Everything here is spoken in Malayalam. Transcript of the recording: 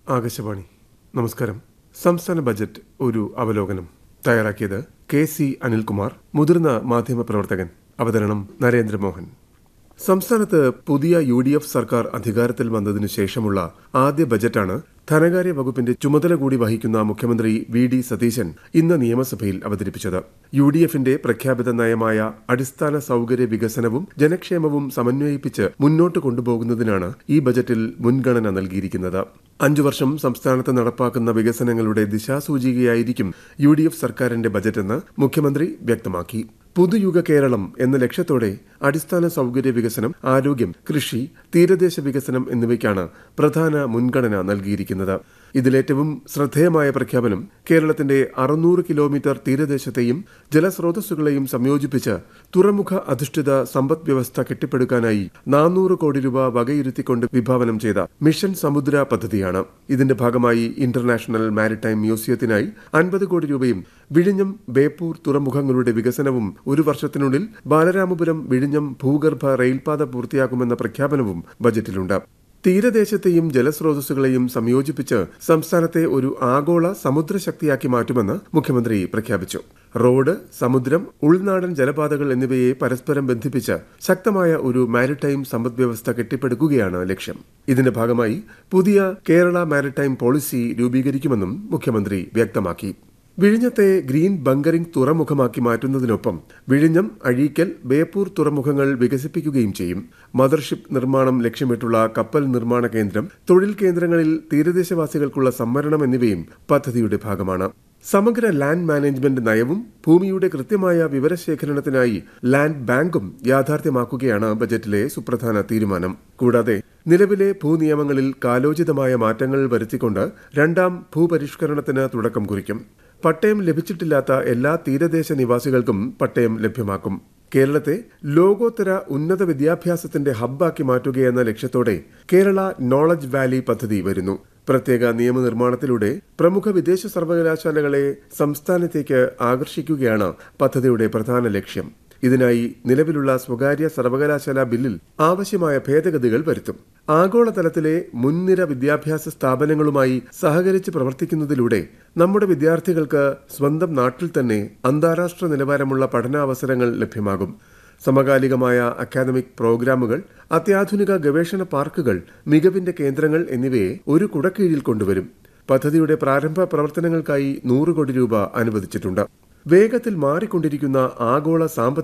ആകാശവാണി നമസ്കാരം സംസ്ഥാന ബജറ്റ് ഒരു അവലോകനം തയ്യാറാക്കിയത് കെ സി അനിൽകുമാർ മുതിർന്ന മാധ്യമപ്രവർത്തകൻ അവതരണം നരേന്ദ്രമോഹൻ സംസ്ഥാനത്ത് പുതിയ യു ഡി എഫ് സർക്കാർ അധികാരത്തിൽ വന്നതിനു ശേഷമുള്ള ആദ്യ ബജറ്റാണ് ധനകാര്യ വകുപ്പിന്റെ ചുമതല കൂടി വഹിക്കുന്ന മുഖ്യമന്ത്രി വി ഡി സതീശൻ ഇന്ന് നിയമസഭയിൽ അവതരിപ്പിച്ചത് യു ഡി എഫിന്റെ പ്രഖ്യാപിത നയമായ അടിസ്ഥാന സൌകര്യ വികസനവും ജനക്ഷേമവും സമന്വയിപ്പിച്ച് മുന്നോട്ട് കൊണ്ടുപോകുന്നതിനാണ് ഈ ബജറ്റിൽ മുൻഗണന നൽകിയിരിക്കുന്നത് അഞ്ചു വർഷം സംസ്ഥാനത്ത് നടപ്പാക്കുന്ന വികസനങ്ങളുടെ ദിശാസൂചികയായിരിക്കും യു ഡി എഫ് സർക്കാരിന്റെ ബജറ്റെന്ന് മുഖ്യമന്ത്രി വ്യക്തമാക്കി പുതുയുഗ കേരളം എന്ന ലക്ഷ്യത്തോടെ അടിസ്ഥാന സൌകര്യ വികസനം ആരോഗ്യം കൃഷി തീരദേശ വികസനം എന്നിവയ്ക്കാണ് പ്രധാന മുൻഗണന നൽകിയിരിക്കുന്നത് ഇതിലേറ്റവും ശ്രദ്ധേയമായ പ്രഖ്യാപനം കേരളത്തിന്റെ അറുന്നൂറ് കിലോമീറ്റർ തീരദേശത്തെയും ജലസ്രോതസ്സുകളെയും സംയോജിപ്പിച്ച് തുറമുഖ അധിഷ്ഠിത സമ്പദ് വ്യവസ്ഥ കെട്ടിപ്പടുക്കാനായി നാനൂറ് കോടി രൂപ വകയിരുത്തിക്കൊണ്ട് വിഭാവനം ചെയ്ത മിഷൻ സമുദ്ര പദ്ധതിയാണ് ഇതിന്റെ ഭാഗമായി ഇന്റർനാഷണൽ മാരിടൈം മ്യൂസിയത്തിനായി അൻപത് കോടി രൂപയും വിഴിഞ്ഞം ബേപ്പൂർ തുറമുഖങ്ങളുടെ വികസനവും ഒരു വർഷത്തിനുള്ളിൽ ബാലരാമപുരം വിഴിഞ്ഞം ഭൂഗർഭ റെയിൽപാത പൂർത്തിയാക്കുമെന്ന പ്രഖ്യാപനവും ബജറ്റിലുണ്ട് തീരദേശത്തെയും ജലസ്രോതസ്സുകളെയും സംയോജിപ്പിച്ച് സംസ്ഥാനത്തെ ഒരു ആഗോള സമുദ്രശക്തിയാക്കി മാറ്റുമെന്ന് മുഖ്യമന്ത്രി പ്രഖ്യാപിച്ചു റോഡ് സമുദ്രം ഉൾനാടൻ ജലപാതകൾ എന്നിവയെ പരസ്പരം ബന്ധിപ്പിച്ച് ശക്തമായ ഒരു മാരിടൈം സമ്പദ്വ്യവസ്ഥ കെട്ടിപ്പടുക്കുകയാണ് ലക്ഷ്യം ഇതിന്റെ ഭാഗമായി പുതിയ കേരള മാരിടൈം പോളിസി രൂപീകരിക്കുമെന്നും മുഖ്യമന്ത്രി വ്യക്തമാക്കി വിഴിഞ്ഞത്തെ ഗ്രീൻ ബങ്കറിംഗ് തുറമുഖമാക്കി മാറ്റുന്നതിനൊപ്പം വിഴിഞ്ഞം അഴീക്കൽ ബേപ്പൂർ തുറമുഖങ്ങൾ വികസിപ്പിക്കുകയും ചെയ്യും മദർഷിപ്പ് നിർമ്മാണം ലക്ഷ്യമിട്ടുള്ള കപ്പൽ നിർമ്മാണ കേന്ദ്രം തൊഴിൽ കേന്ദ്രങ്ങളിൽ തീരദേശവാസികൾക്കുള്ള സംവരണം എന്നിവയും പദ്ധതിയുടെ ഭാഗമാണ് സമഗ്ര ലാൻഡ് മാനേജ്മെന്റ് നയവും ഭൂമിയുടെ കൃത്യമായ വിവരശേഖരണത്തിനായി ലാൻഡ് ബാങ്കും യാഥാർത്ഥ്യമാക്കുകയാണ് ബജറ്റിലെ സുപ്രധാന തീരുമാനം കൂടാതെ നിലവിലെ ഭൂനിയമങ്ങളിൽ കാലോചിതമായ മാറ്റങ്ങൾ വരുത്തിക്കൊണ്ട് രണ്ടാം ഭൂപരിഷ്കരണത്തിന് തുടക്കം കുറിക്കും പട്ടയം ലഭിച്ചിട്ടില്ലാത്ത എല്ലാ തീരദേശ നിവാസികൾക്കും പട്ടയം ലഭ്യമാക്കും കേരളത്തെ ലോകോത്തര ഉന്നത വിദ്യാഭ്യാസത്തിന്റെ ഹബ്ബാക്കി മാറ്റുകയെന്ന ലക്ഷ്യത്തോടെ കേരള നോളജ് വാലി പദ്ധതി വരുന്നു പ്രത്യേക നിയമനിർമ്മാണത്തിലൂടെ പ്രമുഖ വിദേശ സർവകലാശാലകളെ സംസ്ഥാനത്തേക്ക് ആകർഷിക്കുകയാണ് പദ്ധതിയുടെ പ്രധാന ലക്ഷ്യം ഇതിനായി നിലവിലുള്ള സ്വകാര്യ സർവകലാശാല ബില്ലിൽ ആവശ്യമായ ഭേദഗതികൾ വരുത്തും ആഗോളതലത്തിലെ മുൻനിര വിദ്യാഭ്യാസ സ്ഥാപനങ്ങളുമായി സഹകരിച്ച് പ്രവർത്തിക്കുന്നതിലൂടെ നമ്മുടെ വിദ്യാർത്ഥികൾക്ക് സ്വന്തം നാട്ടിൽ തന്നെ അന്താരാഷ്ട്ര നിലവാരമുള്ള പഠനാവസരങ്ങൾ ലഭ്യമാകും സമകാലികമായ അക്കാദമിക് പ്രോഗ്രാമുകൾ അത്യാധുനിക ഗവേഷണ പാർക്കുകൾ മികവിന്റെ കേന്ദ്രങ്ങൾ എന്നിവയെ ഒരു കുടക്കീഴിൽ കൊണ്ടുവരും പദ്ധതിയുടെ പ്രാരംഭ പ്രവർത്തനങ്ങൾക്കായി നൂറ് കോടി രൂപ അനുവദിച്ചിട്ടുണ്ട് വേഗത്തിൽ മാറിക്കൊണ്ടിരിക്കുന്ന ആഗോള സാമ്പത്തിക